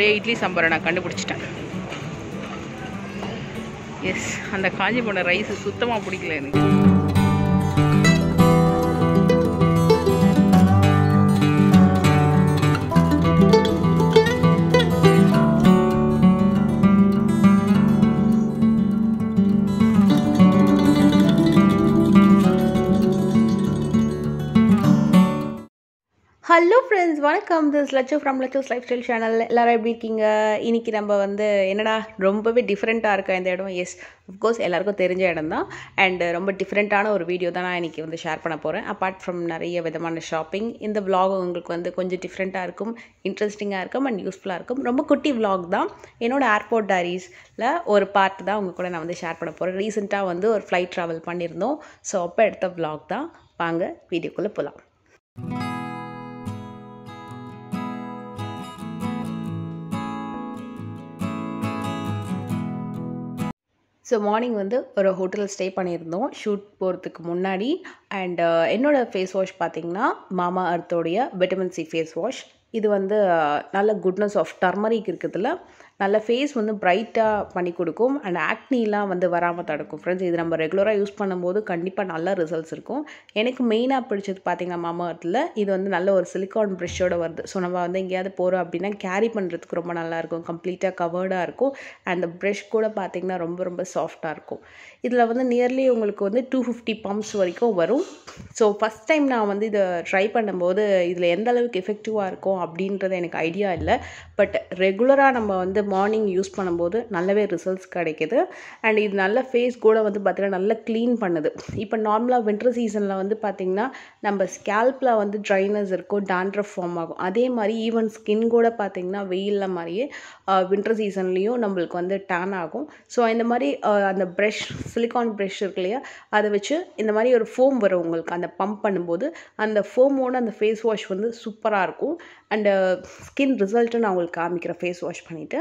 பழைய இட்லி சாம்பாரை நான் கண்டுபிடிச்சிட்டேன் எஸ் அந்த காஞ்சி போன ரைஸ் சுத்தமாக பிடிக்கல எனக்கு ஹலோ ஃப்ரெண்ட்ஸ் வணக்கம் this Lakshu from Lakshu's lifestyle channel எல்லாரும் எப்படி இருக்கீங்க இன்னைக்கு நம்ம வந்து என்னடா ரொம்பவே டிஃப்ரெண்ட்டாக இருக்க இந்த இடம் எஸ் அஃப்கோர்ஸ் எல்லாருக்கும் தெரிஞ்ச இடம் தான் அண்ட் ரொம்ப டிஃப்ரெண்ட்டான ஒரு வீடியோ தான் நான் இன்னைக்கு வந்து ஷேர் பண்ண போகிறேன் அப்பார்ட் ஃப்ரம் நிறைய விதமான ஷாப்பிங் இந்த vlog உங்களுக்கு வந்து கொஞ்சம் டிஃப்ரெண்ட்டாக இருக்கும் இன்ட்ரெஸ்டிங்காக இருக்கும் அண்ட் யூஸ்ஃபுல்லாக இருக்கும் ரொம்ப குட்டி vlog தான் என்னோட ஏர்போர்ட் டைரிஸில் ஒரு பார்ட் தான் உங்க கூட நான் வந்து ஷேர் பண்ண போகிறேன் ரீசெண்டாக வந்து ஒரு ஃப்ளைட் ட்ராவல் பண்ணியிருந்தோம் ஸோ அப்போ எடுத்த vlog தான் வாங்க வீடியோக்குள்ளே போகலாம் ஸோ மார்னிங் வந்து ஒரு ஹோட்டலில் ஸ்டே பண்ணியிருந்தோம் ஷூட் போகிறதுக்கு முன்னாடி அண்ட் என்னோட ஃபேஸ் வாஷ் பார்த்தீங்கன்னா மாமா அர்த்தோடைய விட்டமின் சி ஃபேஸ் வாஷ் இது வந்து அஹ், நல்ல குட்னஸ் ஆஃப் டர்மரிக் இருக்கிறதுல நல்ல ஃபேஸ் வந்து பிரைட்டாக பண்ணி கொடுக்கும் அண்ட் ஆக்னிலாம் வந்து வராமல் தடுக்கும் ஃப்ரெண்ட்ஸ் இது நம்ம ரெகுலராக யூஸ் பண்ணும்போது கண்டிப்பாக நல்ல ரிசல்ட்ஸ் இருக்கும் எனக்கு மெயினாக பிடிச்சது பார்த்தீங்கன்னா மாமா அர்த்தில் இது வந்து நல்ல ஒரு சிலிக்கான் ப்ரெஷ்ஷோட வருது ஸோ நம்ம வந்து எங்கேயாவது போகிறோம் அப்படின்னா கேரி பண்ணுறதுக்கு ரொம்ப நல்லா இருக்கும் கம்ப்ளீட்டாக கவர்டாக இருக்கும் அந்த ப்ரஷ் கூட பார்த்தீங்கன்னா ரொம்ப ரொம்ப சாஃப்டாக இருக்கும் இதில் வந்து நியர்லி உங்களுக்கு வந்து டூ ஃபிஃப்டி பம்ப்ஸ் வரைக்கும் வரும் ஸோ ஃபஸ்ட் டைம் நான் வந்து இதை ட்ரை பண்ணும்போது இதில் எந்த அளவுக்கு எஃபெக்டிவாக இருக்கும் அப்படின்றது எனக்கு ஐடியா இல்லை பட் ரெகுலராக நம்ம வந்து மார்னிங் யூஸ் பண்ணும்போது நல்லாவே ரிசல்ட்ஸ் கிடைக்குது அண்ட் இது நல்ல ஃபேஸ் கூட வந்து பார்த்திங்கன்னா நல்லா க்ளீன் பண்ணுது இப்போ நார்மலாக வின்டர் சீசனில் வந்து பார்த்திங்கன்னா நம்ம ஸ்கேல்பில் வந்து ட்ரைனஸ் இருக்கும் dandruff ஃபார்ம் ஆகும் அதே மாதிரி ஈவன் ஸ்கின் கூட பார்த்திங்கன்னா வெயிலில் மாதிரியே வின்டர் சீசன்லேயும் நம்மளுக்கு வந்து டேன் ஆகும் ஸோ இந்த மாதிரி அஹ், அந்த ப்ரெஷ் சிலிக்கான் ப்ரெஷ் இருக்கு இல்லையா அதை வச்சு இந்த மாதிரி ஒரு ஃபோம் வரும் உங்களுக்கு அந்த பம்ப் பண்ணும்போது அந்த ஃபோமோட அந்த ஃபேஸ் வாஷ் வந்து சூப்பராக இருக்கும் அண்டு ஸ்கின் ரிசல்ட்டு நான் உங்களுக்கு காமிக்கிறேன் ஃபேஸ் வாஷ் பண்ணிவிட்டு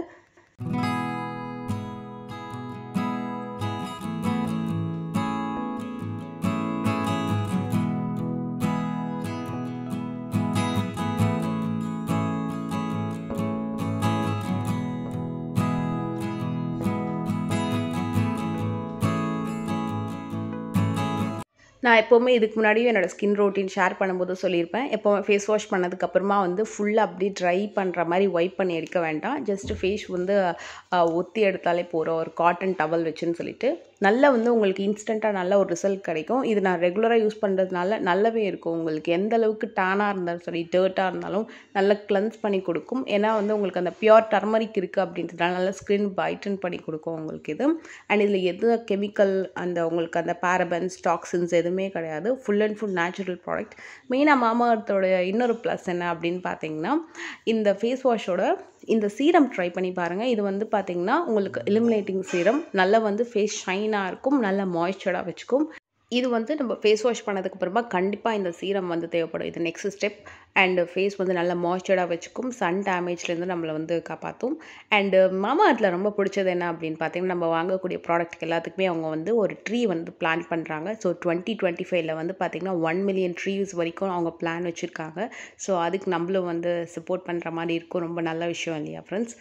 நான் எப்போவுமே இதுக்கு முன்னாடியும் என்னோட ஸ்கின் ரொட்டீன் ஷேர் பண்ணும்போது சொல்லியிருப்பேன் எப்போவுமே ஃபேஸ் வாஷ் பண்ணதுக்கப்புறமா வந்து ஃபுல்லாக அப்படியே ட்ரை பண்ணுற மாதிரி ஒயிப் பண்ணி எடுக்க வேண்டாம் ஜஸ்ட் ஃபேஸ் வந்து அஹ், ஒத்தி எடுத்தாலே போகிறோம் ஒரு காட்டன் டவல் வச்சுன்னு சொல்லிட்டு நல்லா வந்து உங்களுக்கு இன்ஸ்டண்ட்டாக நல்ல ஒரு ரிசல்ட் கிடைக்கும் இது நான் ரெகுலராக யூஸ் பண்ணுறதுனால நல்லாவே இருக்கும் உங்களுக்கு எந்த அளவுக்கு டானாக இருந்தாலும் சரி டேர்ட்டாக இருந்தாலும் நல்லா கிளென்ஸ் பண்ணி கொடுக்கும் ஏன்னா வந்து உங்களுக்கு அந்த பியோர் டர்மரிக் இருக்குது அப்படின்றதுனால நல்லா ஸ்கின் பைட்டன் பண்ணி கொடுக்கும் உங்களுக்கு இது அண்ட் இதில் எது கெமிக்கல் அந்த உங்களுக்கு அந்த பேரபன்ஸ் டாக்ஸின்ஸ் எதுவுமே கிடையாது full and full natural product மெயினாக மாமா அர்த்தோட இன்னொரு ப்ளஸ் என்ன அப்படின்னு பார்த்தீங்கன்னா இந்த ஃபேஸ் வாஷோட இந்த சீரம் ட்ரை பண்ணி பாருங்கள் இது வந்து பார்த்தீங்கன்னா உங்களுக்கு எலிமினேட்டிங் சீரம் நல்லா வந்து ஃபேஸ் ஷைனாக இருக்கும் நல்ல மாய்ஸ்சராக வச்சுக்கும் இது வந்து நம்ம ஃபேஸ் வாஷ் பண்ணதுக்கு அப்புறமா கண்டிப்பாக இந்த சீரம் வந்து தேவைப்படும் இது நெக்ஸ்ட் ஸ்டெப் அண்ட் ஃபேஸ் வந்து நல்ல மாய்ஸ்சராக வச்சுக்கும் சன் டேமேஜ்லேருந்து நம்மளை வந்து காப்பாற்றும் அண்டு மாமா அதில் ரொம்ப பிடிச்சது என்ன அப்படின்னு பார்த்தீங்கன்னா நம்ம வாங்கக்கூடிய ப்ராடக்ட் எல்லாத்துக்குமே அவங்க வந்து ஒரு ட்ரீ வந்து பிளான் பண்ணுறாங்க ஸோ டுவெண்ட்டி டுவெண்ட்டி ஃபைவ்ல வந்து பார்த்திங்கன்னா ஒன் மில்லியன் ட்ரீஸ் வரைக்கும் அவங்க பிளான் வச்சுருக்காங்க ஸோ அதுக்கு நம்மளும் வந்து சப்போர்ட் பண்ணுற மாதிரி இருக்கும் ரொம்ப நல்ல விஷயம் இல்லையா ஃப்ரெண்ட்ஸ்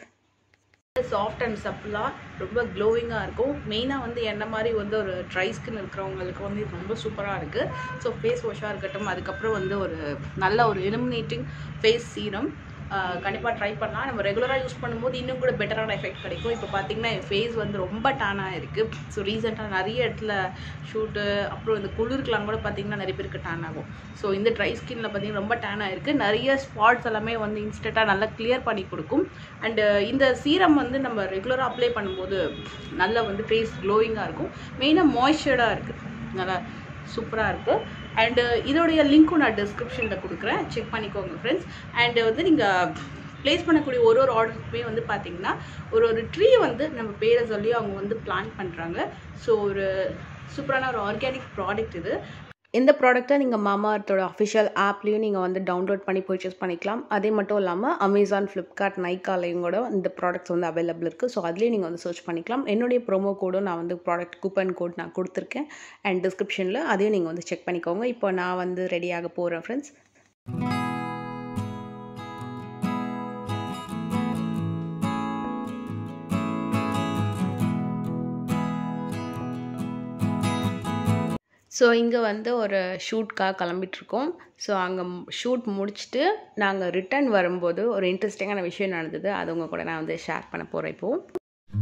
சாஃப்ட் அண்ட் சப்பிளாக ரொம்ப க்ளோவிங்காக இருக்கும் மெயினாக வந்து என்ன மாதிரி வந்து ஒரு ட்ரை ஸ்கின் இருக்கிறவங்களுக்கு வந்து இது ரொம்ப சூப்பராக இருக்குது ஸோ ஃபேஸ் வாஷாக இருக்கட்டும் அதுக்கப்புறம் வந்து ஒரு நல்ல ஒரு எலிமினேட்டிங் ஃபேஸ் சீரம் கண்டிப்பாக ட்ரை பண்ணலாம் நம்ம ரெகுலராக யூஸ் பண்ணும்போது இன்னும் கூட பெட்டரான எஃபெக்ட் கிடைக்கும் இப்போ பார்த்தீங்கன்னா என் ஃபேஸ் வந்து ரொம்ப டேனாக இருக்குது ஸோ ரீசெண்டாக நிறைய இடத்துல ஷூட்டு அப்புறம் இந்த குளிருக்குலாம் கூட பார்த்தீங்கன்னா நிறைய பேருக்கு டேன் ஆகும் ஸோ இந்த ட்ரை ஸ்கின்ல பார்த்தீங்கன்னா ரொம்ப டேன் ஆயிருக்கு நிறைய ஸ்பாட்ஸ் எல்லாமே வந்து இன்ஸ்டண்ட்டாக நல்லா கிளியர் பண்ணி கொடுக்கும் அண்டு இந்த சீரம் வந்து நம்ம ரெகுலராக அப்ளை பண்ணும்போது நல்லா வந்து ஃபேஸ் க்ளோயிங்காக இருக்கும் மெயினாக மாய்ஸ்சர்டாக இருக்குது நல்லா சூப்பராக இருக்குது அண்டு இதோடைய லிங்க்கும் நான் டிஸ்கிரிப்ஷனில் கொடுக்குறேன் செக் பண்ணிக்கோங்க ஃப்ரெண்ட்ஸ் அண்டு வந்து நீங்கள் ப்ளேஸ் பண்ணக்கூடிய ஒரு ஒரு ஆர்டருக்குமே வந்து பார்த்தீங்கன்னா ஒரு ஒரு ட்ரீ வந்து நம்ம பேரை சொல்லி அவங்க வந்து பிளான் பண்ணுறாங்க ஸோ ஒரு சூப்பரான ஒரு ஆர்கானிக் ப்ராடக்ட் இது இந்த ப்ராடக்ட்டை நீங்கள் மாமா அர்த்தோட அஃபிஷியல் ஆப்லேயும் நீங்கள் வந்து டவுன்லோட் பண்ணி பர்ச்சேஸ் பண்ணிக்கலாம் அதே மட்டும் இல்லாமல் அமேசான் ஃப்ளிப்கார்ட் நைக்காலையும் கூட இந்த ப்ராடக்ட்ஸ் வந்து அவைலபிள் இருக்குது ஸோ அதுலேயும் நீங்கள் வந்து சர்ச் பண்ணிக்கலாம் என்னுடைய ப்ரோமோ கோடும் நான் வந்து ப்ராடக்ட் கூப்பன் கோட் நான் கொடுத்துருக்கேன் அண்ட் டிஸ்கிரிப்ஷனில் அதையும் நீங்கள் வந்து செக் பண்ணிக்கோங்க இப்போ நான் வந்து ரெடியாக போகிறேன் ஃப்ரெண்ட்ஸ் ஸோ இங்கே வந்து ஒரு ஷூட்காக கிளம்பிட்டுருக்கோம் ஸோ அங்கே ஷூட் முடிச்சுட்டு நாங்கள் ரிட்டர்ன் வரும்போது ஒரு இன்ட்ரெஸ்டிங்கான விஷயம் நடந்தது அது உங்கள் கூட நான் வந்து ஷேர் பண்ண போகிறேன் இப்போது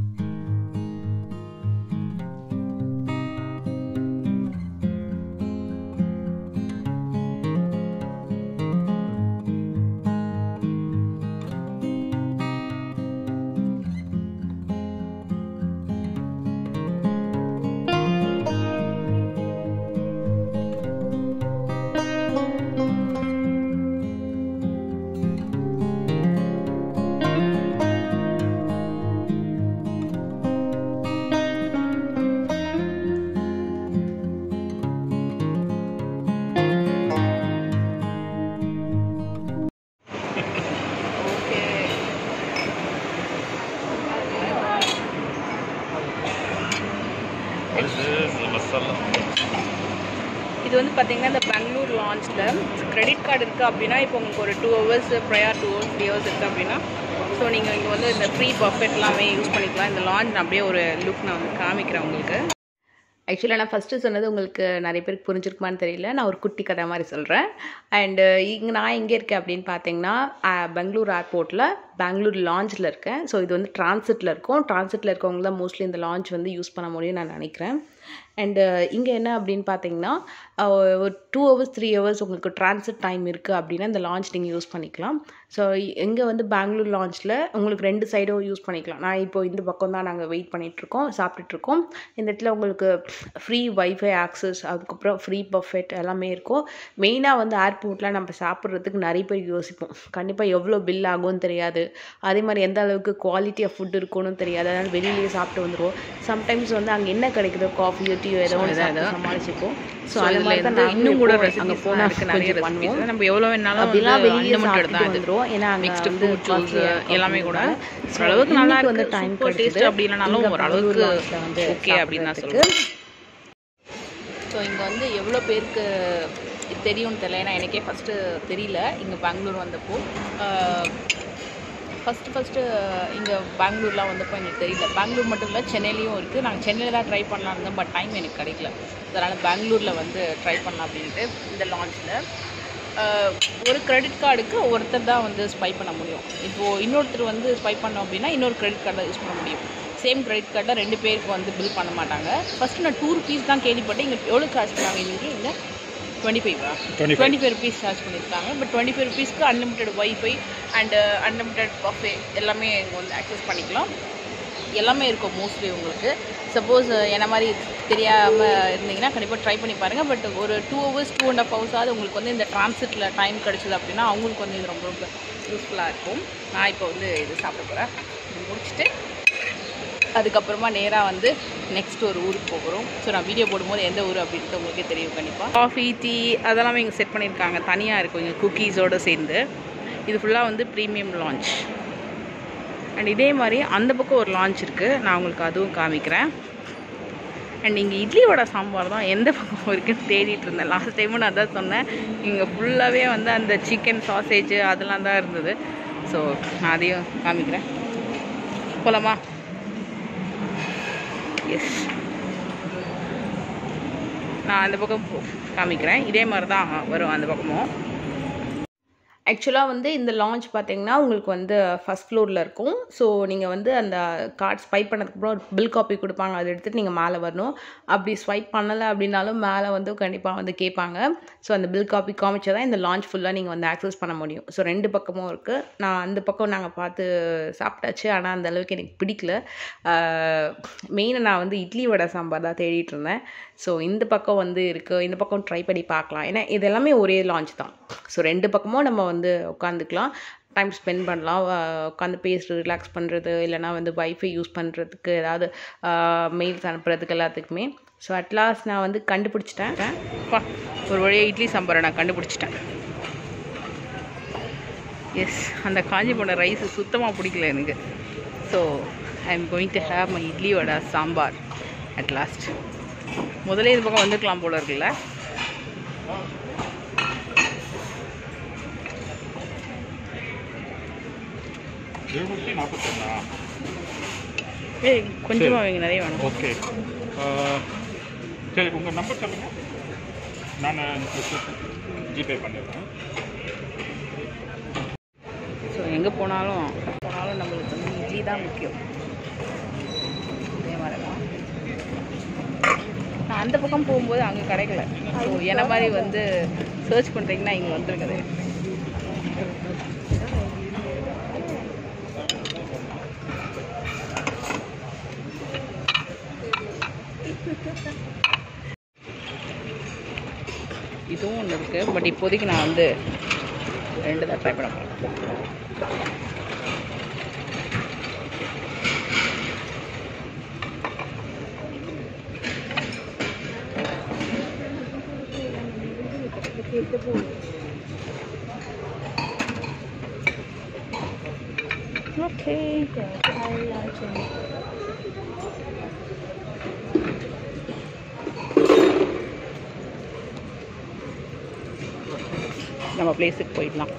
இது வந்து பார்த்தீங்கன்னா இந்த பெங்களூர் லான்ச்சில் கிரெடிட் கார்டு இருக்குது அப்படின்னா இப்போ உங்களுக்கு ஒரு two hours prior two hours three hours இருக்குது அப்படின்னா ஸோ நீங்கள் இங்கே வந்து இந்த ஃப்ரீ பஃபெட் எல்லாமே யூஸ் பண்ணிக்கலாம் இந்த லான்ச் நான் அப்படியே ஒரு லுக் நான் வந்து காமிக்கிறேன் உங்களுக்கு ஆக்சுவலாக நான் ஃபஸ்ட்டு சொன்னது உங்களுக்கு நிறைய பேருக்கு புரிஞ்சிருக்குமான்னு தெரியல நான் ஒரு குட்டி கதை மாதிரி சொல்கிறேன் அண்டு இங்கே நான் எங்கே இருக்கேன் அப்படின்னு பார்த்தீங்கன்னா பெங்களூர் ஏர்போர்ட்டில் பெங்களூர் லாஞ்சில் இருக்கேன் ஸோ இது வந்து டிரான்சிட்டில் இருக்கும் டிரான்சிட்டில் இருக்கவங்க தான் மோஸ்ட்லி இந்த லான்ச் வந்து யூஸ் பண்ண முடியும்னு நான் நினைக்கிறேன் அண்டு இங்கே என்ன அப்படின்னு பார்த்தீங்கன்னா ஒரு டூ ஹவர்ஸ் த்ரீ ஹவர்ஸ் உங்களுக்கு டிரான்சிட் டைம் இருக்குது அப்படின்னா இந்த லான்ச் நீங்கள் யூஸ் பண்ணிக்கலாம் ஸோ இங்கே வந்து பெங்களூர் லான்ச்சில் உங்களுக்கு ரெண்டு சைடும் யூஸ் பண்ணிக்கலாம் நான் இப்போ இந்த பக்கம் தான் நாங்கள் வெயிட் பண்ணிகிட்ருக்கோம் சாப்பிட்டுட்ருக்கோம் இந்த இடத்துல உங்களுக்கு ஃப்ரீ வைஃபை ஆக்சஸ் அதுக்கப்புறம் ஃப்ரீ பஃபெட் எல்லாமே இருக்கும் மெயினாக வந்து ஏர்போர்ட்டில் நம்ம சாப்பிட்றதுக்கு நிறைய பேர் யோசிப்போம் கண்டிப்பாக எவ்வளோ பில் ஆகும்னு தெரியாது அதே மாதிரி எந்த அளவுக்கு குவாலிட்டி ஆஃப் ஃபுட் இருக்கும்னு தெரியாது அதனால் வெளியிலேயே சாப்பிட்டு வந்துடுவோம் சம்டைம்ஸ் வந்து அங்கே என்ன கிடைக்குதோ காஃபியோ டீயோ ஏதோ ஒன்று சமாளிச்சுப்போம் ஸோ அந்த மாதிரி தான் நாங்கள் இன்னும் கூட அங்கே போனால் இருக்கு நிறைய கொஞ்சம் பண்ணுவோம் recipes. நம்ம எவ்வளோ வேணாலும் அப்படிலாம் வந்து வெளியே unlimited சாப்பிட்டு தான் இது வந்துரும் ஏன்னா அங்கே மிக்ஸ்டு வந்து ஃப்ரூட் ஜூஸ் costly-ஆ இருக்கும் எல்லாமே கூட அப்படின்றதால. So, ஓரளவுக்கு நல்லா இன்னைக்கு இருக்கு வந்து time சூப்பர் டேஸ்ட் கிடைச்சது. அப்படி இல்லைனாலும் இங்க ஓரளவுக்கு பெங்களூர் launch-ல வந்து ஓகே அப்படின்னு நான் சாப்பிடுறதுக்கு. சொல்லுவேன் ஸோ இங்கே வந்து எவ்வளோ பேருக்கு தெரியும்னு தெரியல ஏன்னா எனக்கே ஃபஸ்ட்டு தெரியல இங்கே பெங்களூர் வந்தப்போ ஃபஸ்ட்டு ஃபஸ்ட்டு இங்கே பெங்களூர்லாம் வந்தப்போ எங்களுக்கு தெரியல பெங்களூர் மட்டும் இல்லை சென்னையிலையும் இருக்குது நாங்கள் சென்னையில் தான் ட்ரை பண்ணலாம் இருந்தோம் பட் டைம் எனக்கு கிடைக்கல அதனால் பெங்களூரில் வந்து ட்ரை பண்ணலாம் அப்படின்ட்டு இந்த லான்ச்சில் ஒரு கிரெடிட் கார்டுக்கு ஒருத்தர் தான் வந்து ஸ்பை பண்ண முடியும் இப்போது இன்னொருத்தர் வந்து ஸ்பை பண்ணோம் அப்படின்னா இன்னொரு கிரெடிட் கார்டை யூஸ் பண்ண முடியும் சேம் கிரெடிட் கார்டில் ரெண்டு பேருக்கு வந்து பில் பண்ண மாட்டாங்க ஃபஸ்ட்டு நான் டூ ருபீஸ் தான் கேள்விப்பட்டேன் இங்கே எவ்வளோ சார்ஜ் பண்ணாங்க இன்றைக்கி இங்கே டுவெண்ட்டி ஃபைவா டுவெண்ட்டி ஃபைவ் ருபீஸ் சார்ஜ் பண்ணியிருக்காங்க பட் டுவெண்ட்டி ஃபைவ் ருபீஸ்க்கு unlimited wifi and unlimited buffet எல்லாமே இங்கே வந்து ஆக்சஸ் பண்ணிக்கலாம் எல்லாமே இருக்கும் மோஸ்ட்லி உங்களுக்கு சப்போஸ் என்ன மாதிரி தெரியாமல் இருந்தீங்கன்னா கண்டிப்பாக ட்ரை பண்ணி பாருங்கள் பட் ஒரு two hours two and half ஹவர்ஸாவது உங்களுக்கு வந்து இந்த டிரான்சிட்டில் டைம் கிடச்சிது அப்படின்னா அவங்களுக்கு வந்து இது ரொம்ப ரொம்ப யூஸ்ஃபுல்லாக இருக்கும் நான் இப்போ வந்து இது சாப்பிட போகிறேன் இது முடிச்சுட்டு அதுக்கப்புறமா நேராக வந்து நெக்ஸ்ட் ஒரு ஊருக்கு போகிறோம் ஸோ நான் வீடியோ போடும்போது எந்த ஊர் அப்படின்ட்டு உங்களுக்கே தெரியும் கண்டிப்பாக காஃபி டீ அதெல்லாமே இங்கே செட் பண்ணியிருக்காங்க தனியாக இருக்கும் இங்கே குக்கீஸோடு சேர்ந்து இது ஃபுல்லாக வந்து ப்ரீமியம் லான்ச் அண்ட் இதே மாதிரி அந்த பக்கம் ஒரு லான்ச் இருக்குது நான் உங்களுக்கு அதுவும் காமிக்கிறேன் அண்ட் இங்கே இட்லி வடை சாம்பார் தான் எந்த பக்கம் இருக்குன்னு தேடிட்டு இருந்தேன் லாஸ்ட் டைமும் நான் அதான் சொன்னேன் இங்கே ஃபுல்லாகவே வந்து அந்த சிக்கன் சாசேஜ் அதெல்லாம் தான் இருந்தது ஸோ நான் அதையும் காமிக்கிறேன் போலாமா எஸ் நான் அந்த பக்கம் போ- காமிக்கிறேன் இதே மாதிரி தான் வரும் அந்த பக்கமும் ஆக்சுவலாக வந்து இந்த லான்ச் பார்த்தீங்கன்னா உங்களுக்கு வந்து ஃபஸ்ட் ஃப்ளோரில் இருக்கும் ஸோ நீங்கள் வந்து அந்த கார்ட் ஸ்வைப் பண்ணதுக்கப்புறம் ஒரு பில் காப்பி கொடுப்பாங்க அதை எடுத்துகிட்டு நீங்கள் மேலே வரணும் அப்படி ஸ்வைப் பண்ணலை அப்படின்னாலும் மேலே வந்து கண்டிப்பாக வந்து கேட்பாங்க ஸோ அந்த பில் காப்பி காமிச்சா தான் இந்த லான்ச் ஃபுல்லாக நீங்கள் வந்து ஆக்சஸ் பண்ண முடியும் ஸோ ரெண்டு பக்கமும் இருக்குது நான் அந்த பக்கம் நாங்கள் பார்த்து சாப்பிட்டாச்சு ஆனால் அந்த அளவுக்கு எனக்கு பிடிக்கல மெயினாக நான் வந்து இட்லி வடை சாம்பார் தான் தேடிட்டு இருந்தேன் ஸோ இந்த பக்கம் வந்து இருக்குது இந்த பக்கம் ட்ரை பண்ணி பார்க்கலாம் ஏன்னா இது எல்லாமே ஒரே லான்ச் தான் ஸோ ரெண்டு பக்கமும் நம்ம வந்து உட்காந்துக்கலாம் டைம் ஸ்பெண்ட் பண்ணலாம் உட்காந்து பேசுறது ரிலாக்ஸ் பண்ணுறது இல்லைனா வந்து வைஃபை யூஸ் பண்ணுறதுக்கு ஏதாவது மெயில்ஸ் அனுப்புறதுக்கு எல்லாத்துக்குமே ஸோ அட்லாஸ்ட் நான் வந்து கண்டுபிடிச்சிட்டேன் பா ஒரு வழியாக இட்லி சாம்பாரை நான் கண்டுபிடிச்சிட்டேன் எஸ் அந்த காஞ்சி போன ரைஸ் சுத்தமாக பிடிக்கல எனக்கு so I am going to have my idli vada sambar at last முதல்ல இது பக்கம் வந்துருக்கலாம் போல இருக்குல்ல எழுநூற்றி நாற்பத்தொன்னா ஏய் கொஞ்சமாக வைங்க நிறைய வேணும் ஓகே சரி உங்கள் நம்பர் சொல்லுங்கள் நான் ஜிபே பண்ணிடுறேன் ஸோ எங்கே போனாலும் போனாலும் நம்மளுக்கு வந்து இட்லி தான் முக்கியம் இதே மாதிரி தான் நான் அந்த பக்கம் போகும்போது அங்கே கிடைக்கல ஸோ என்ன மாதிரி வந்து சர்ச் பண்ணுறீங்கன்னா இங்கே வந்துருக்குது இதுவும் ஒன்று இருக்குது பட் இப்போதைக்கு நான் வந்து ரெண்டு தான் ட்ரை பண்ண போகிறேன் ஓகே நம்ம பிளேஸுக்கு போயிடலாம்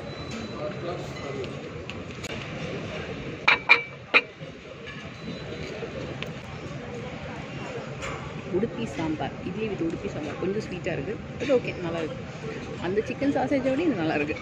உடுப்பி சாம்பார் இட்லி வித் உடுப்பி சாம்பார் கொஞ்சம் ஸ்வீட்டாக இருக்குது பட் ஓகே நல்லா இருக்கு அந்த சிக்கன் சாசேஜோட இது நல்லா இருக்கு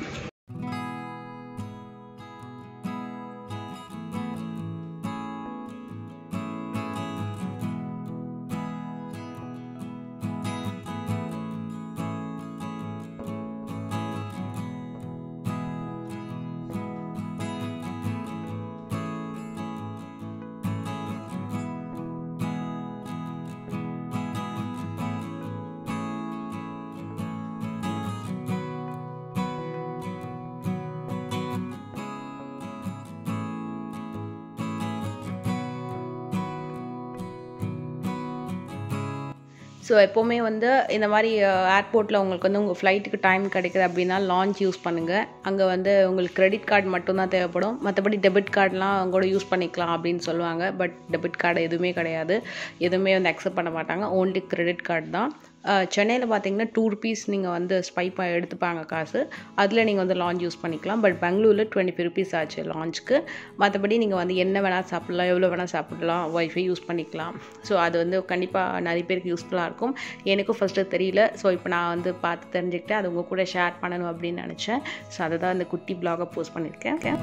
ஸோ எப்போவுமே வந்து இந்த மாதிரி ஏர்போர்ட்டில் உங்களுக்கு வந்து உங்கள் ஃப்ளைட்டுக்கு டைம் கிடைக்குது அப்படின்னா லான்ச் யூஸ் பண்ணுங்கள் அங்கே வந்து உங்களுக்கு கிரெடிட் கார்டு மட்டும்தான் தேவைப்படும் மற்றபடி டெபிட் கார்டெலாம் கூட யூஸ் பண்ணிக்கலாம் அப்படின்னு சொல்லுவாங்க பட் டெபிட் கார்டு எதுவுமே கிடையாது எதுவுமே வந்து அக்செப்ட் பண்ண மாட்டாங்க ஓன்லி கிரெடிட் கார்டு தான் சென்னையில் பார்த்தீங்கன்னா டூ ருபீஸ் நீங்கள் வந்து ஸ்பைப் எடுத்துப்பாங்க காசு அதில் நீங்கள் வந்து லான்ச் யூஸ் பண்ணிக்கலாம் பட் பெங்களூரில் டுவெண்ட்டி ஃபைவ் ருபீஸ் ஆச்சு லான்ச்சுக்கு மற்றபடி நீங்கள் வந்து என்ன வேணால் சாப்பிட்லாம் எவ்வளோ வேணால் சாப்பிடலாம் ஒய்ஃபை யூஸ் பண்ணிக்கலாம் ஸோ அது வந்து கண்டிப்பாக நிறைய பேருக்கு யூஸ்ஃபுல்லாக இருக்கும் எனக்கும் ஃபஸ்ட்டு தெரியல ஸோ இப்போ நான் வந்து பார்த்து தெரிஞ்சுக்கிட்டேன் அது உங்கள் கூட ஷேர் பண்ணணும் அப்படின்னு நினச்சேன் ஸோ அதை தான் இந்த குட்டி பிளாகை போஸ்ட் பண்ணியிருக்கேன் ஓகே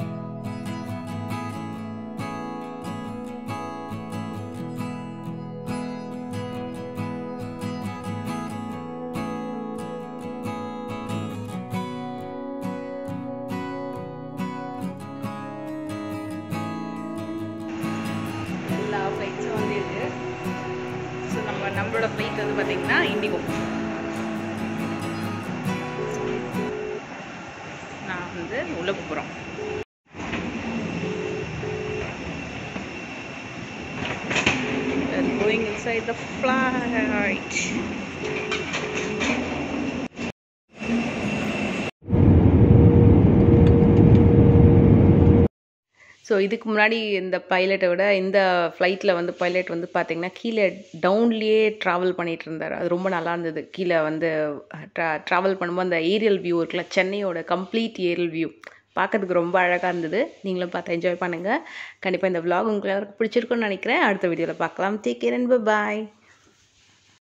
எல்லா ஃப்ளைட்ஸும் வந்து இருக்கு ஸோ நம்ம நம்மளோட ஃப்ளைட் வந்து பார்த்தீங்கன்னா இண்டிகோ நான் வந்து உள்ள போகிறோம் going inside the flight. So இதுக்கு முன்னாடி இந்த பைலட்டை விட இந்த ஃப்ளைட்டில் வந்து பைலட் வந்து பார்த்தீங்கன்னா கீழே டவுன்லேயே ட்ராவல் பண்ணிகிட்டு இருந்தார் அது ரொம்ப நல்லா இருந்தது கீழே வந்து ட்ரா ட்ராவல் பண்ணும்போது அந்த ஏரியல் வியூ இருக்குல்ல சென்னையோட கம்ப்ளீட் ஏரியல் வியூ பார்க்கறதுக்கு ரொம்ப அழகாக இருந்தது நீங்களும் பார்த்து என்ஜாய் பண்ணுங்கள் கண்டிப்பாக இந்த vlog உங்களுக்கு எல்லாருக்கும் பிடிச்சிருக்குன்னு நினைக்கிறேன் அடுத்த வீடியோவில் பார்க்கலாம் டேக் கேர் அண்ட் பாய்